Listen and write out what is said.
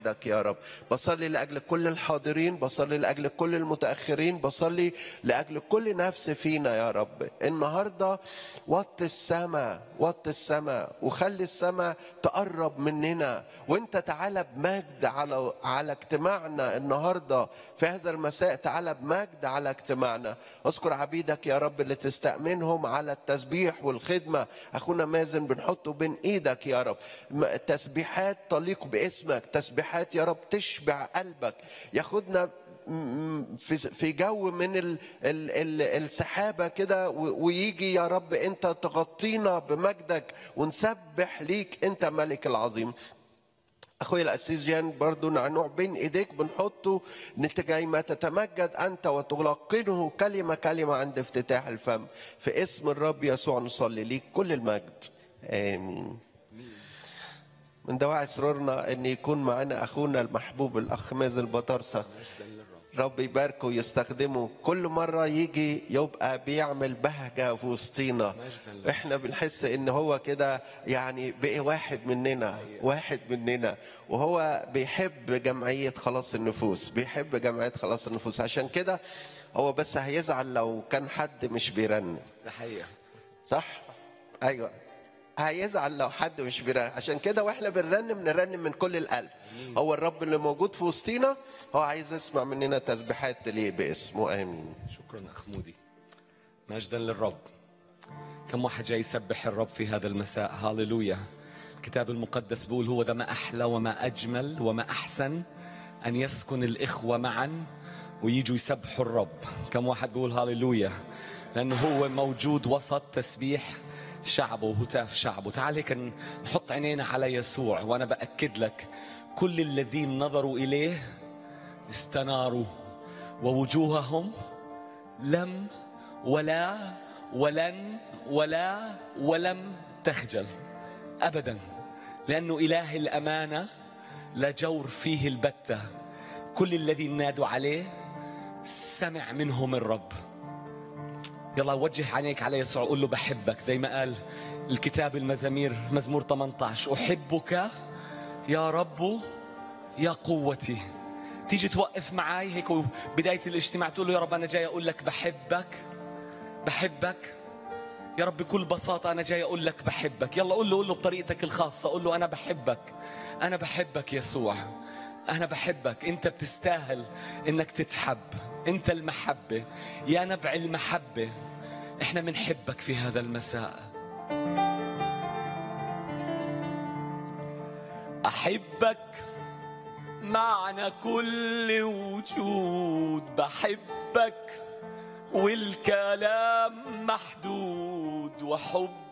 لك يا رب بصلي لأجل كل الحاضرين بصلي لأجل كل المتأخرين بصلي لأجل كل نفس فينا يا رب النهاردة وط السماء وط السماء وخلي السماء تقرب مننا وانت تعالى بمجد على على اجتماعنا النهارده في هذا المساء تعالى بمجد على اجتماعنا اذكر عبيدك يا رب اللي تستأمنهم على التسبيح والخدمة اخونا مازن بنحطه بين ايدك يا رب م- تسبيحات تليق باسمك تسبيحات يا رب تشبع قلبك ياخدنا م- في في جو من ال ال ال السحابه كده و- ويجي يا رب انت تغطينا بمجدك ونسبح ليك انت ملك العظيم اخويا الاسيس جان برضو نعنوع بين ايديك بنحطه نتجاي ما تتمجد انت وتلقنه كلمه كلمه عند افتتاح الفم في اسم الرب يسوع نصلي ليك كل المجد امين من دواعي سرورنا ان يكون معنا اخونا المحبوب الاخ مازن بطرسه رب يباركه ويستخدمه كل مرة يجي يبقى بيعمل بهجة في وسطينا احنا بنحس ان هو كده يعني بقي واحد مننا واحد مننا وهو بيحب جمعية خلاص النفوس بيحب جمعية خلاص النفوس عشان كده هو بس هيزعل لو كان حد مش بيرنم ده حقيقة صح؟ ايوه هيزعل لو حد مش بيرنم عشان كده واحنا بنرنم نرنم من كل القلب هو الرب اللي موجود في وسطينا هو عايز يسمع مننا تسبيحات تليق باسمه امين شكرا أخ مودي مجدا للرب كم واحد جاي يسبح الرب في هذا المساء هاليلويا الكتاب المقدس بيقول هو ده ما أحلى وما أجمل وما أحسن أن يسكن الإخوة معا ويجوا يسبحوا الرب كم واحد بيقول هاليلويا لأنه هو موجود وسط تسبيح شعبه وهتاف شعبه تعال هيك نحط عينينا على يسوع وأنا بأكد لك كل الذين نظروا إليه استناروا ووجوههم لم ولا ولن ولا ولم تخجل ابدا لانه اله الامانه لا جور فيه البته كل الذين نادوا عليه سمع منهم الرب يلا وجه عينيك على يسوع قول له بحبك زي ما قال الكتاب المزامير مزمور 18 احبك يا رب يا قوتي تيجي توقف معاي هيك بداية الاجتماع تقول له يا رب أنا جاي أقول لك بحبك بحبك يا رب بكل بساطة أنا جاي أقول لك بحبك يلا قول له قول له بطريقتك الخاصة قول له أنا بحبك أنا بحبك يسوع أنا بحبك أنت بتستاهل إنك تتحب أنت المحبة يا نبع المحبة إحنا بنحبك في هذا المساء أحبك معنى كل وجود بحبك والكلام محدود وحب